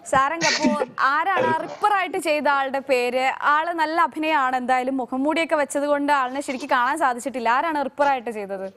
സാരംഗ് അപ്പോ ആരാണ് ആ റിപ്പറായിട്ട് ചെയ്ത ആളുടെ പേര് ആള് നല്ല അഭിനയമാണ് എന്തായാലും മുഖംമൂടിയൊക്കെ വെച്ചത് കൊണ്ട് ആളിനെ ശരിക്കും കാണാൻ സാധിച്ചിട്ടില്ല ആരാണ് റിപ്പറായിട്ട് ചെയ്തത്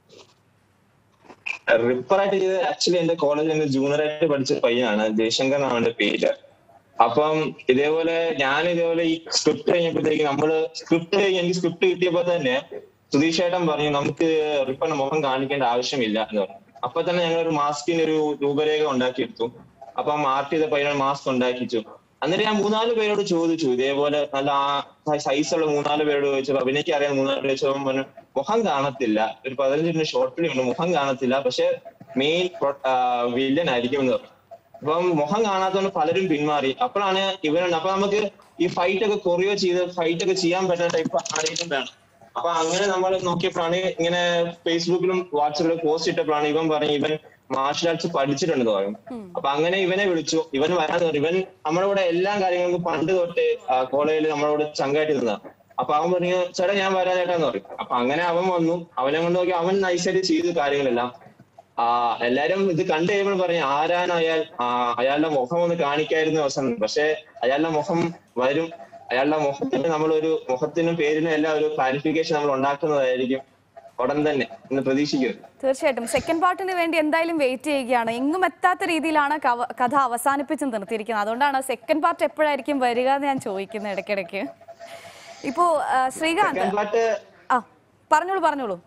റിപ്പറായിട്ട് ചെയ്ത് ആക്ച്വലി എന്റെ കോളേജിൽ എന്റെ ജൂനിയർ ആയിട്ട് പഠിച്ച പയ്യനാണ് ജയശങ്കർ എന്നാണ് അവന്റെ പേര് അപ്പം ഇതേപോലെ ഞാൻ ഇതേപോലെ ഈ സ്ക്രിപ്റ്റ് കഴിഞ്ഞപ്പോഴത്തേക്ക് നമ്മള് സ്ക്രിപ്റ്റ് എനിക്ക് സ്ക്രിപ്റ്റ് കിട്ടിയപ്പോ തന്നെ സുധീഷ് ഏട്ടൻ പറഞ്ഞു നമുക്ക് റിപ്പറിന്റെ മുഖം കാണിക്കേണ്ട ആവശ്യമില്ല എന്ന് പറഞ്ഞു അപ്പൊ തന്നെ ഞങ്ങൾ ഒരു മാസ്കിന് ഒരു രൂപരേഖ ഉണ്ടാക്കിയെടുത്തു അപ്പം ആർട്ട് ചെയ്ത പയ്യനോട് മാസ്ക് ഉണ്ടാക്കിച്ചു എന്നിട്ട് ഞാൻ മൂന്നാല് പേരോട് ചോദിച്ചു ഇതേപോലെ നല്ല ആ സൈസുള്ള മൂന്നാല് പേരോട് ചോദിച്ചപ്പോ അഭിനയിക്ക് അറിയാൻ മൂന്നാല് പേര് ചോദിച്ചപ്പോൾ പറഞ്ഞു മുഖം കാണത്തില്ല ഒരു പതിനഞ്ച് മിനിറ്റ് ഷോർട്ട് ഫിലിം ഉണ്ട് മുഖം കാണത്തില്ല പക്ഷെ മെയിൻ വില്ലൻ ആയിരിക്കും എന്ന് പറഞ്ഞു അപ്പം മുഖം കാണാത്തതുകൊണ്ട് പലരും പിന്മാറി അപ്പോഴാണ് ഇവനുണ്ട് അപ്പൊ നമുക്ക് ഈ ഫൈറ്റ് ഒക്കെ കൊറിയോ ചെയ്ത് ഫൈറ്റ് ഒക്കെ ചെയ്യാൻ പറ്റുന്ന ടൈപ്പ് ആരെങ്കിലും വേണം അപ്പൊ അങ്ങനെ നമ്മൾ നോക്കിയപ്പോഴാണ് ഇങ്ങനെ ഫേസ്ബുക്കിലും വാട്സപ്പിലും പോസ്റ്റ് ഇട്ടപ്പോഴാണ് ഇവൻ പറഞ്ഞു ഇവൻ മാർഷൽ ആർട്സ് പഠിച്ചിട്ടുണ്ടെന്ന് പറയും അപ്പൊ അങ്ങനെ ഇവനെ വിളിച്ചു ഇവൻ വരാൻ പറഞ്ഞു ഇവൻ നമ്മുടെ കൂടെ എല്ലാ കാര്യങ്ങൾക്കും പണ്ട് തൊട്ട് കോളേജിൽ നമ്മുടെ കൂടെ ചങ്കായിട്ട് നിന്നാ അപ്പൊ അവൻ പറഞ്ഞു ചേട്ടാ ഞാൻ വരാൻ ചേട്ടാന്ന് പറയും അപ്പൊ അങ്ങനെ അവൻ വന്നു അവനെ കൊണ്ട് നോക്കി അവൻ നൈസായിട്ട് ചെയ്തു കാര്യങ്ങളെല്ലാം ആ എല്ലാരും ഇത് കണ്ടു കഴിയുമ്പോൾ പറഞ്ഞു ആരാണ് അയാൾ ആ അയാളുടെ മുഖം ഒന്ന് കാണിക്കായിരുന്നു അവസാനം പക്ഷെ അയാളുടെ മുഖം വരും അയാളുടെ മുഖത്തിന് നമ്മളൊരു മുഖത്തിനും പേരിനും എല്ലാം ഒരു ക്ലാരിഫിക്കേഷൻ നമ്മൾ ഉണ്ടാക്കുന്നതായിരിക്കും ഉടൻ തന്നെ എന്ന് പ്രതീക്ഷിക്കുന്നു തീർച്ചയായിട്ടും സെക്കൻഡ് പാർട്ടിന് വേണ്ടി എന്തായാലും വെയിറ്റ് ചെയ്യുകയാണ് എങ്ങും എത്താത്ത രീതിയിലാണ് കവ- കഥ അവസാനിപ്പിച്ച് നിർത്തിയിരിക്കുന്നത് അതുകൊണ്ടാണ് സെക്കൻഡ് പാർട്ട് എപ്പോഴായിരിക്കും വരിക എന്ന് ഞാൻ ചോദിക്കുന്നത് ഇടയ്ക്കിടയ്ക്ക് ഇപ്പോ ആ, ശ്രീകാന്ത് സെക്കൻഡ് പാർട്ട് ആ പറഞ്ഞോളൂ പറഞ്ഞോളൂ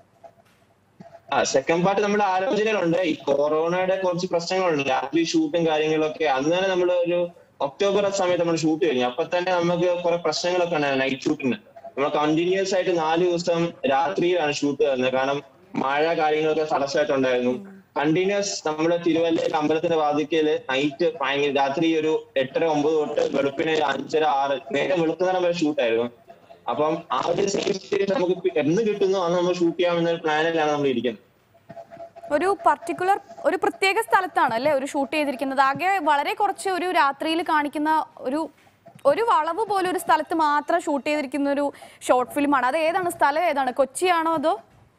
ആ സെക്കൻഡ് പാർട്ട് നമ്മുടെ ആലോചനകളുണ്ട് ഈ കൊറോണയുടെ കുറച്ച് പ്രശ്നങ്ങളുണ്ട് രാത്രി ഷൂട്ടും കാര്യങ്ങളൊക്കെ അന്ന് തന്നെ നമ്മൾ ഒരു ഒക്ടോബർ ആ സമയത്ത് നമ്മൾ ഷൂട്ട് കഴിഞ്ഞു അപ്പൊ തന്നെ നമുക്ക് കുറെ പ്രശ്നങ്ങളൊക്കെ ഉണ്ടായിരുന്നു നൈറ്റ് ഷൂട്ടിന് നമ്മൾ കണ്ടിന്യൂസ് ആയിട്ട് നാല് ദിവസം രാത്രിയിലാണ് ഷൂട്ട് വരുന്നത് കാരണം മഴ കാര്യങ്ങളൊക്കെ തടസ്സമായിട്ടുണ്ടായിരുന്നു കണ്ടിന്യൂസ് നമ്മുടെ തിരുവല്ലയിൽ അമ്പലത്തിന്റെ വാതിക്കല് നൈറ്റ് ഭയങ്കര രാത്രി ഒരു എട്ടര ഒമ്പത് തൊട്ട് വെളുപ്പിന് ഒരു അഞ്ചര ആറ് നേരെ വെളുക്കുന്നേരം വരെ ഷൂട്ടായിരുന്നു അപ്പം ആ ഒരു സെയിം നമുക്ക് ഇപ്പൊ എന്ന് കിട്ടുന്നു അന്ന് നമ്മൾ ഷൂട്ട് ചെയ്യാമെന്ന ഒരു പ്ലാനിലാണ് നമ്മൾ ഇരിക്കുന്നത് ഒരു പർട്ടിക്കുലർ ഒരു പ്രത്യേക സ്ഥലത്താണ് അല്ലേ ഒരു ഷൂട്ട് ചെയ്തിരിക്കുന്നത് ആകെ വളരെ കുറച്ച് ഒരു രാത്രിയിൽ കാണിക്കുന്ന ഒരു ഒരു വളവ് പോലെ ഒരു സ്ഥലത്ത് മാത്രം ഷൂട്ട് ചെയ്തിരിക്കുന്ന ഒരു ഷോർട്ട് ഫിലിമാണ് അത് ഏതാണ് സ്ഥലം ഏതാണ് കൊച്ചിയാണോ അതോ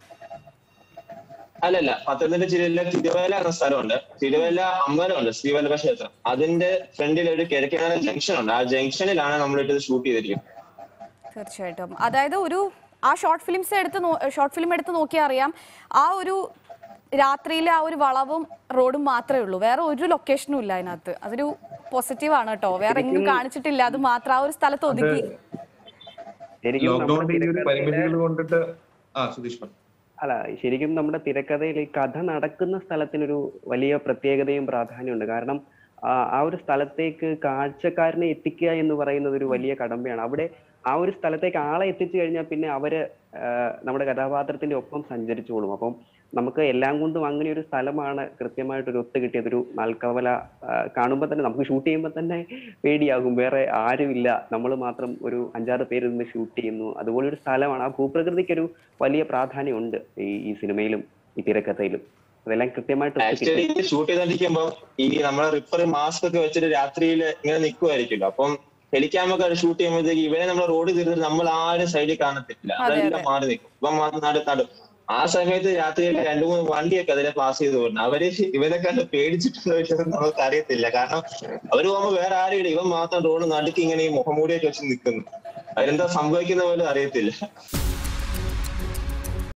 അല്ലല്ല പത്തനംതിട്ട ജില്ലയിലെ തിരുവല്ല എന്ന സ്ഥലമുണ്ട് തിരുവല്ല അമ്പലമുണ്ട് ശ്രീവല്ലഭ ക്ഷേത്രം അതിന്റെ ഫ്രണ്ടിൽ ഒരു കിഴക്കനാല ജംഗ്ഷൻ ഉണ്ട് ആ ജംഗ്ഷനിലാണ് നമ്മൾ ഇത് ഷൂട്ട് ചെയ്തിരിക്കുന്നത് തീർച്ചയായിട്ടും അതായത് ഒരു ആ ഷോർട്ട് ഫിലിംസ് എടുത്ത് ഷോർട്ട് ഫിലിം എടുത്ത് നോക്കിയാൽ അറിയാം ആ ഒരു രാത്രിയിലെ ആ ഒരു വളവും റോഡും മാത്രമേ ഉള്ളൂ വേറെ ഒരു ലൊക്കേഷനും ഇല്ല അതിനകത്ത് അതൊരു പോസിറ്റീവ് ആണ് കേട്ടോ വേറെ എങ്ങും കാണിച്ചിട്ടില്ല അത് മാത്രം ആ ഒരു സ്ഥലത്ത് ഒതുക്കി ശരിക്കും ലോക്ക്ഡൌൺ നമ്മുടെ ഈ ഒരു തിരക്കഥയിലെ- പരിമിതികൾ കൊണ്ടിട്ട് ആ സുധീഷ് പറഞ്ഞു അല്ല ശരിക്കും നമ്മുടെ തിരക്കഥയിൽ ഈ കഥ നടക്കുന്ന സ്ഥലത്തിനൊരു വലിയ പ്രത്യേകതയും പ്രാധാന്യമുണ്ട് കാരണം ആ ആ ഒരു സ്ഥലത്തേക്ക് കാഴ്ചക്കാരനെ എത്തിക്കുക എന്ന് പറയുന്നത് ഒരു വലിയ കടമ്പയാണ് അവിടെ ആ ഒരു സ്ഥലത്തേക്ക് ആളെ എത്തിച്ചു കഴിഞ്ഞാൽ പിന്നെ അവര് ആ, നമ്മുടെ കഥാപാത്രത്തിന്റെ ഒപ്പം സഞ്ചരിച്ചോളും അപ്പം നമുക്ക് എല്ലാം കൊണ്ടും അങ്ങനെ ഒരു സ്ഥലമാണ് കൃത്യമായിട്ട് ഒരു ഒത്തു കിട്ടിയത് ഒരു നാൽക്കവല കാണുമ്പോൾ തന്നെ നമുക്ക് ഷൂട്ട് ചെയ്യുമ്പോൾ തന്നെ പേടിയാകും വേറെ ആരുമില്ല നമ്മൾ മാത്രം ഒരു അഞ്ചാറ് പേര് നിന്ന് ഷൂട്ട് ചെയ്യുന്നു അതുപോലെ ഒരു സ്ഥലമാണ് ആ ഭൂപ്രകൃതിക്ക് ഒരു വലിയ പ്രാധാന്യമുണ്ട് ഈ ഈ സിനിമയിലും ഈ തിരക്കഥയിലും അതെല്ലാം കൃത്യമായിട്ട് ഒത്തു കിട്ടി. ആക്ച്വലി ഷൂട്ട് ചെയ്തോണ്ടിരിക്കുമ്പോ ഈ നമ്മളെ റിപ്പർ മാസ്ക് ഒക്കെ വെച്ചിട്ട് രാത്രിയിൽ ഇങ്ങനെ നിൽക്കുമായിരിക്കുമല്ലോ അപ്പം ഹെലിക്യാമൊക്കെ ഷൂട്ട് ചെയ്യുമ്പോഴത്തേക്ക് ഇവരെ നമ്മൾ റോഡ് തീർത്തിട്ട് നമ്മൾ ആരും സൈഡിൽ കാണത്തില്ല അതെ, അതെല്ലാം മാറി നിൽക്കും ഇപ്പം മാറി നട നടും ആ സമയത്ത് രാത്രിയിൽ രണ്ടു മൂന്ന് വണ്ടിയൊക്കെ അതിലെ പാസ് ചെയ്ത് പോകുന്നു അവര് ഇവരെ കണ്ട് പേടിച്ചിട്ടുണ്ടോ ഇല്ലെന്ന് നമുക്ക് അറിയത്തില്ല കാരണം അവര് പോകുമ്പോ വേറെ ആരും ഇല്ല ഇവൻ മാത്രം റോഡ് നടുക്ക് ഇങ്ങനെ ഈ മുഖംമൂടിയൊക്കെ വെച്ച് നിൽക്കുന്നു അതിനെന്താ സംഭവിക്കുന്ന പോലും അറിയത്തില്ല